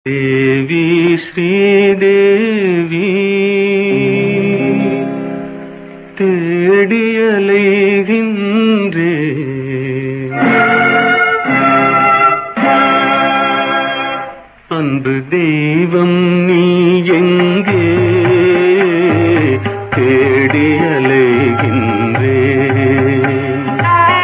தேவி ஸ்ரீதேவி தேடியலைகின்றே அன்பு தெய்வம் நீ எங்கே தேடியலைகின்றேன்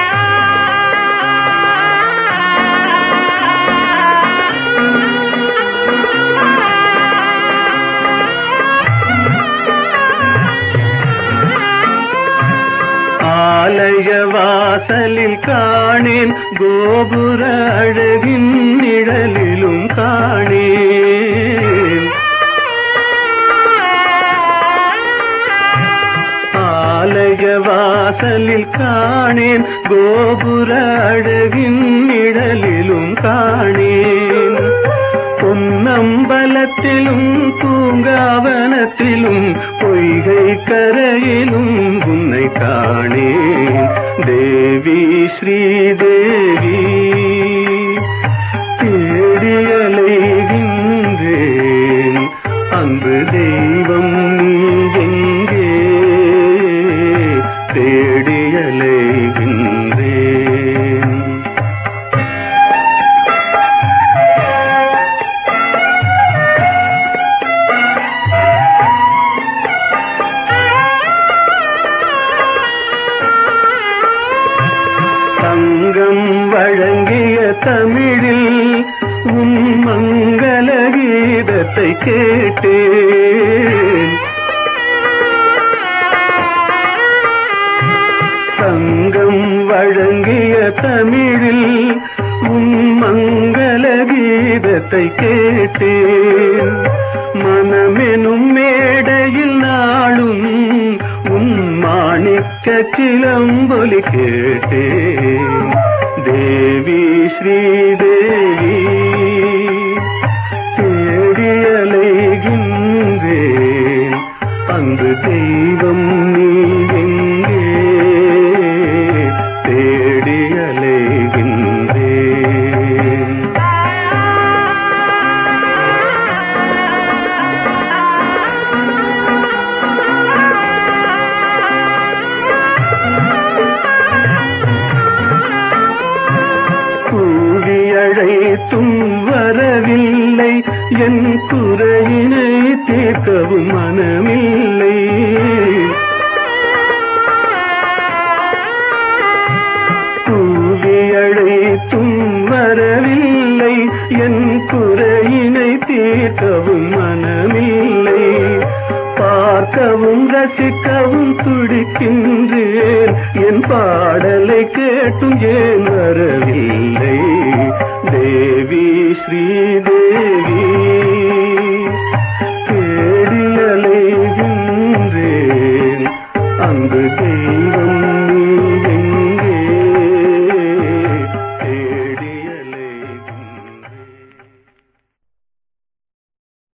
ஆலய வாசலில் காணேன் கோபுர அழகின் நிழலிலும் காணேன் ஆலய வாசலில் காணேன் கோபுர அழகின் நிழலிலும் காணேன் பொன்னம்பலத்திலும் பூங்காவனத்திலும் பொய்கை கரையிலும் உன்னை காணேன் தேவி ஸ்ரீதேவி தேடியலைகின்றேன் அன்பு தெய்வம் நீ எங்கே தேடியலைகின்றேன் சங்கம் வழங்கிய தமிழில் உன் மங்கள கீதத்தை கேட்டேன் சங்கம் வழங்கிய தமிழில் உன் மங்கள கீதத்தை கேட்டேன் மனமெனும் மேடையில் நாளும் உன் மாணிக்க சிலம்பொலி கேட்டேன் தேவி ஸ்ரீதேவி தேடியலைகின்றேன் அன்பு தெய்வம் நீ எங்கே தேடியலைகின்றேன் கூவி அழைத்தும் வரவில்லை என் குறையினை தீர்க்கவும் மனமில்லை கூவி அழைத்தும் வரவில்லை என் குறையினை தீர்க்கவும் மனமில்லை பார்க்கவும் ரசிக்கவும் துடிக்கின்றேன் என் பாடலை கேட்டும் ஏன் வரவில்லை தேவி